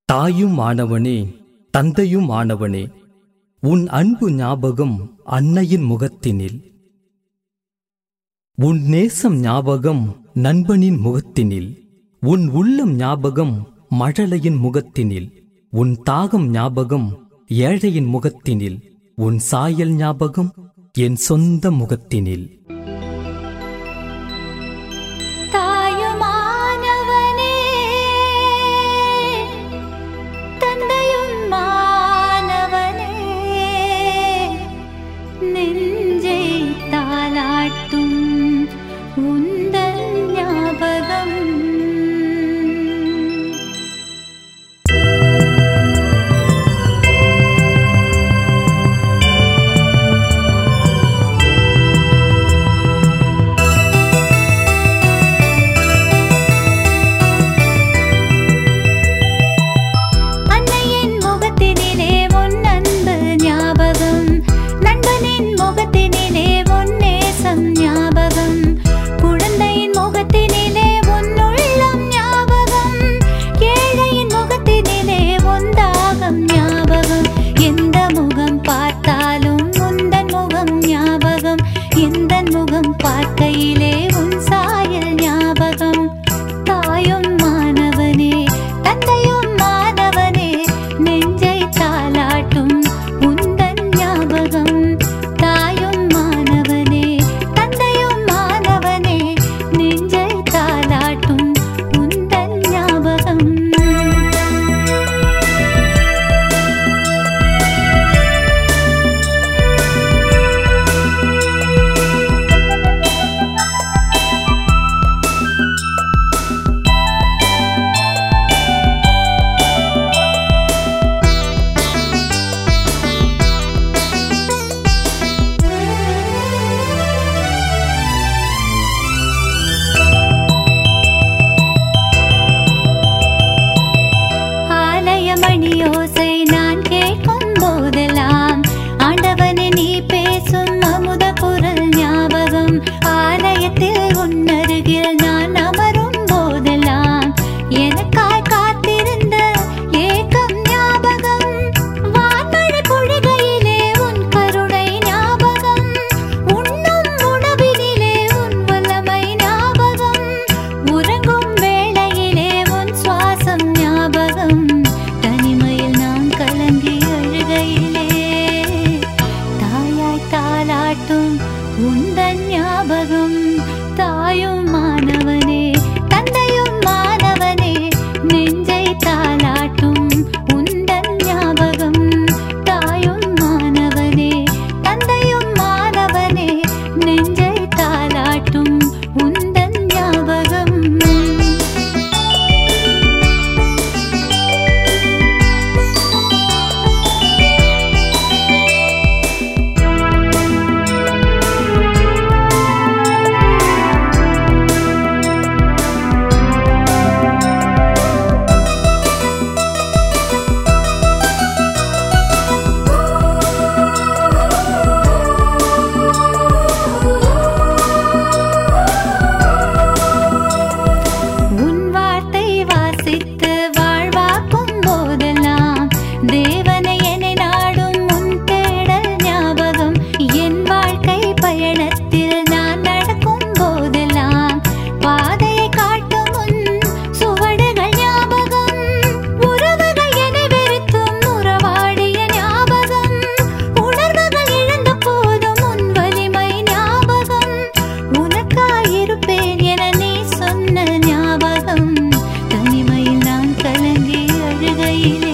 தாயும் ஆனவனே தந்தையும் ஆனவனே உன் அன்பு ஞாபகம் அன்னையின் முகத்தினில் உன் நேசம் ஞாபகம் நண்பனின் முகத்தினில் உன் உள்ளம் ஞாபகம் மழலையின் முகத்தினில் உன் தாகம் ஞாபகம் ஏழையின் முகத்தினில் உன் சாயல் ஞாபகம் என் சொந்த முகத்தினில் தாயுமானவனே தந்தையும் மாணவனே நெஞ்சை தாளாட்டும் உந்தன் ஞாபகம் அன்னையின் முகத்தினிலே உன் அன்பு ஞாபகம் நண்பனின் முகத்தினிலே உன் நேசம் ஞாபகம் குழந்தையின் முகத்தினிலே உன் உள்ளம் ஞாபகம் ஏழையின் முகத்தினிலே உன் தாகம் ஞாபகம் எந்த முகம் பார்த்தாலும் உந்தன் முகம் ஞாபகம் எந்த முகம் பார்க்கையிலே உன் சாயல் ஞாபகம் தாயும் மாணவனே தந்தையும் மாணவனே நெஞ்சை தாளாட்டும் உந்தன் ஞாபகம் தாயும் மாணவனே தந்தையும் மாணவனே நெஞ்சை தாளாட்டும் உந்தன் ஞாபகம் ஆலய மணியோசை நான் கேட்கும் போதெல்லாம் ஆண்டவனே நீ பேசும் அமுத குரல் ஞாபகம் ஆலயத்தில் உன்னருகில் நான் அமரும் போதெல்லாம் எனக்காய் காத்திருந்த ஏக்கம் ஞாபகம் வான்மழை பொழிகையிலே உன் கருணை ஞாபகம் உண்ணும் உணவினிலே உன் வல்லமை ஞாபகம் உறங்கும் வேளையிலே உன் சுவாசம் ஞாபகம் தனிமையில் நான் கலங்கி அழுகையிலே தாயாய் தாளாட்டும் உந்தன் ஞாபகம் தாயும் மாணவனே தந்தையும் மாணவனே நெஞ்சை தாளாட்டும் உந்தன் ஞாபகம் தாயும் மாணவனே தந்தையும் மாணவனே நெஞ்சை தாளாட்டும் உந்தன் ஞாபகம் உன் வார்த்தை வாசித்து வாழ்வாக்கும் போதெல்லாம் தேவனை என்னை நாடும் உன் தேடல் ஞாபகம் என் வாழ்க்கை பயணத்தில் நான் நடக்கும் போதெல்லாம் பாதையை காட்டும் உன் சுவடுகள் ஞாபகம் உறவுகள் என்னை வெறுத்தும் உறவாடிய ஞாபகம் உணர்வுகள் இழந்த போதும் உன் வலிமை ஞாபகம் உனக்காயிருப்பேன் என நீ சொன்ன ஞாபகம் தனிமையில் நான் கலங்கி அழுகையிலே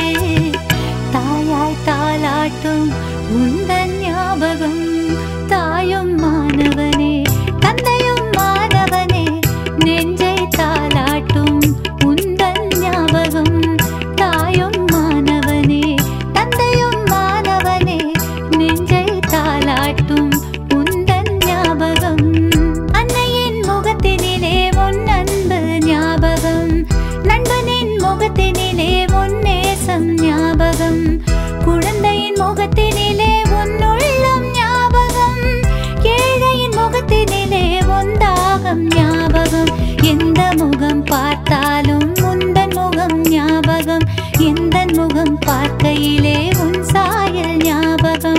தாயாய் தாளாட்டும் உந்தன் ஞாபகம் தாயும் மாணவனே தந்தையும் மாணவனே நெஞ்சை தாளாட்டும் உந்தன் ஞாபகம் தாயும் மாணவனே தந்தையும் மாணவனே நெஞ்சை தாளாட்டும் உந்தன் ஞாபகம் அன்னையின் முகத்தினிலே உன் அன்பு ஞாபகம் நண்பனின் முகத்தினிலே உன் நேசம் ஞாபகம் குழந்தையின் முகத்தினிலே உன் உள்ளம் ஞாபகம் ஏழையின் முகத்தினிலே உன் தாகம் ஞாபகம் எந்த முகம் பார்த்தாலும் உந்தன் முகம் ஞாபகம் எந்த முகம் பார்க்கையிலே உன் சாயல் ஞாபகம்